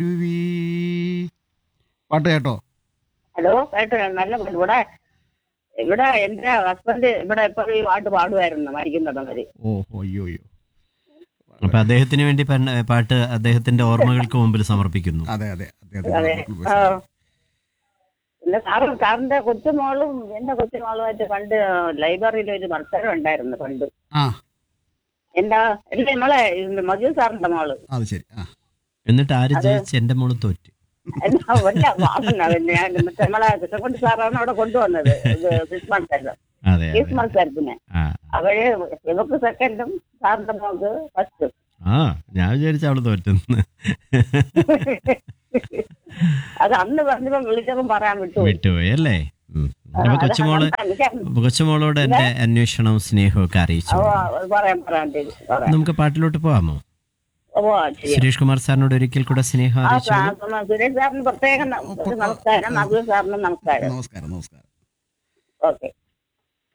രുവി. പാട്ട് കേട്ടോ ഹലോ കേട്ടോ നല്ല പാട്ട്. ഇവിടെ ഇവിടെ എന്റെ ഹസ്ബൻഡ് ഇവിടെ ഇപ്പൊ ഈ പാട്ട് പാടുമായിരുന്നു മരിക്കുന്നവര് ഓ അയ്യോ അയ്യോ അപ്പൊ അദ്ദേഹത്തിന് വേണ്ടി പന്ന- പാട്ട് അദ്ദേഹത്തിന്റെ ഓർമ്മകൾക്ക് മുമ്പിൽ സമർപ്പിക്കുന്നു അതെ അതെ അതെ അദ്ദേഹത്തിന് ആ. പിന്നെ സാറ് സാറിന്റെ കൊച്ചുമോളും എന്റെ കൊച്ചുമോളുമായിട്ട് പണ്ട് ലൈബ്രറിയിൽ ഒരു മത്സരം ഉണ്ടായിരുന്നു പണ്ട് ആ എന്താ അല്ല നമ്മളെ ഇത് മജു സാറിന്റെ മോള് അത് ശരി ആ എന്നിട്ട് ആര് ജയിച്ച് എന്റെ മോള് തോറ്റ് എന്നാ വല്ല വാസന പിന്നെ ഞാൻ മറ്റേ നമ്മളെ കൃഷ്ണൻകുട്ടി സാറാണ് അവിടെ കൊണ്ടുവന്നത് ഇത് ക്വിസ് മത്സരം അതെ ക്വിസ് അതെ മത്സരത്തിന് ആ അവര് ഇവക്ക് സെക്കൻഡും സാറിന്റെ മോൾക്ക് ഫസ്റ്റും ആ ഞാൻ വിചാരിച്ച അവള് തോറ്റെന്ന് അത് അന്ന് പറഞ്ഞപ്പോ വിളിച്ചപ്പം പറയാൻ വിട്ടു വിട്ടുപോയി അല്ലേ ഉം. അപ്പൊ കൊച്ചുമോള് കൊച്ചുമോളോട് എന്റെ അന്വേഷണവും സ്നേഹവും ഒക്കെ അറിയിച്ചു പറയാൻ പറയാൻ ശരി, പറയാം നമുക്ക് പാട്ടിലോട്ട് പോവാമോ ഓ ശരി സുരേഷ് കുമാർ സാറിനോട് ഒരിക്കൽ കൂടെ സ്നേഹം ആ അറിയിച്ചു സാ- സുരേഷ് സാറിന് പ്രത്യേകം ന- ഒരു നമസ്കാരം മധു സാറിന് നമസ്കാരം നമസ്കാരം നമസ്കാരം ഓക്കെ